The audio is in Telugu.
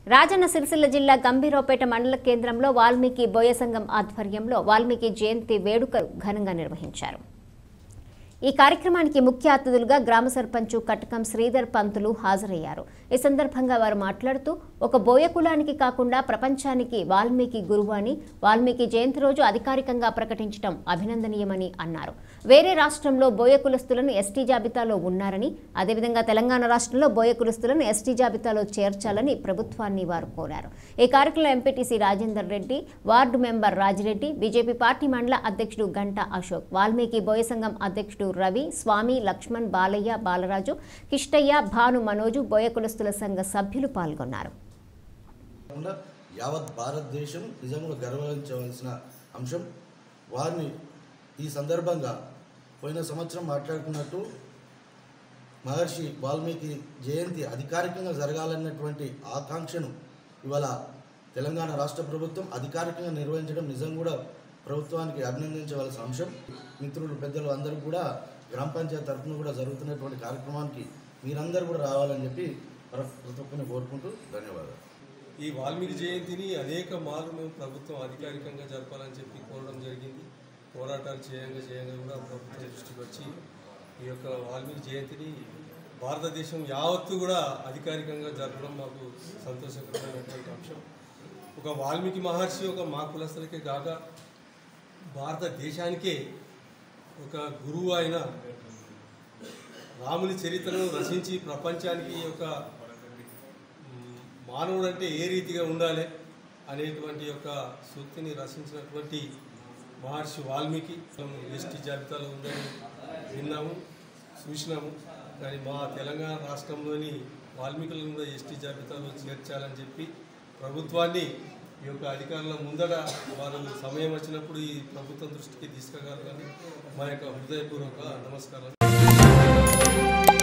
రాజన్న సిరిసిల్ల జిల్లా గంభీరావుపేట మండల కేంద్రంలో వాల్మీకి బోయ సంఘం ఆధ్వర్యంలో వాల్మీకి జయంతి వేడుకలు ఘనంగా నిర్వహించారు ఈ కార్యక్రమానికి ముఖ్య అతిథులుగా గ్రామ సర్పంచ్ కటకం శ్రీధర్ పంతులు హాజరయ్యారు ఈ సందర్భంగా వారు మాట్లాడుతూ ఒక బోయ కులానికి కాకుండా ప్రపంచానికి వాల్మీకి గురువు అని వాల్మీకి జయంతి రోజు అధికారికంగా ప్రకటించడం అభినందనీయమని అన్నారు వేరే రాష్ట్రంలో బోయ కులస్తులను ఎస్టీ జాబితాలో ఉన్నారని అదేవిధంగా తెలంగాణ రాష్ట్రంలో బోయ కులస్తులను ఎస్టీ జాబితాలో చేర్చాలని ప్రభుత్వాన్ని వారు కోరారు ఈ కార్యక్రమంలో MPTC Rajender Reddy ward member Rajireddy BJP party మండల అధ్యక్షుడు గంటా అశోక్ వాల్మీకి బోయ సంఘం అధ్యక్షుడు రవి స్వామి లక్ష్మణ్ బాలయ్య బాలరాజు కిష్టయ్య భాను మనోజు బోయ కులస్తుల సంఘ సభ్యులు పాల్గొన్నారు కాకుండా యావత్ భారతదేశం నిజంగా గర్వించవలసిన అంశం వారిని ఈ సందర్భంగా పోయిన సంవత్సరం మాట్లాడుకున్నట్టు మహర్షి వాల్మీకి జయంతి అధికారికంగా జరగాలన్నటువంటి ఆకాంక్షను ఇవాళ తెలంగాణ రాష్ట్ర ప్రభుత్వం అధికారికంగా నిర్వహించడం నిజం కూడా ప్రభుత్వానికి అభినందించవలసిన అంశం మిత్రులు పెద్దలు అందరూ కూడా గ్రామ పంచాయతీ తరఫున కూడా జరుగుతున్నటువంటి కార్యక్రమానికి మీరందరూ కూడా రావాలని చెప్పి ప్ర- ప్రతి ఒక్కరిని కోరుకుంటూ ధన్యవాదాలు ఈ వాల్మీకి జయంతిని అనేక మార్లు మేము ప్రభుత్వం అధికారికంగా జరపాలని చెప్పి కోరడం జరిగింది పోరాటాలు చేయంగా చేయంగా కూడా ప్రభుత్వం దృష్టికి వచ్చి ఈ యొక్క వాల్మీకి జయంతిని భారతదేశం యావత్తు కూడా అధికారికంగా జరపడం మాకు సంతోషకరమైనటువంటి అంశం ఒక వాల్మీకి మహర్షి ఒక మా కులస్తులకే కాక భారతదేశానికే ఒక గురువు అయిన రాముని చరిత్రను రచించి ప్రపంచానికి ఈ యొక్క మ్, మానవుడు అంటే ఏ రీతిగా ఉండాలి అనేటువంటి యొక్క సూక్తిని రచించినటువంటి మహర్షి వాల్మీకి మనం ఎస్టీ జాబితాలో ఉందని విన్నాము చూసినాము కానీ మా తెలంగాణ రాష్ట్రంలోని వాల్మీకులను కూడా ఎస్టీ జాబితాలో చేర్చాలని చెప్పి ప్రభుత్వాన్ని ఈ యొక్క అధికారుల ముందట వారు సమయం వచ్చినప్పుడు ఈ ప్రభుత్వం దృష్టికి తీసుకురాగలని మా యొక్క హృదయపూర్వక నమస్కారం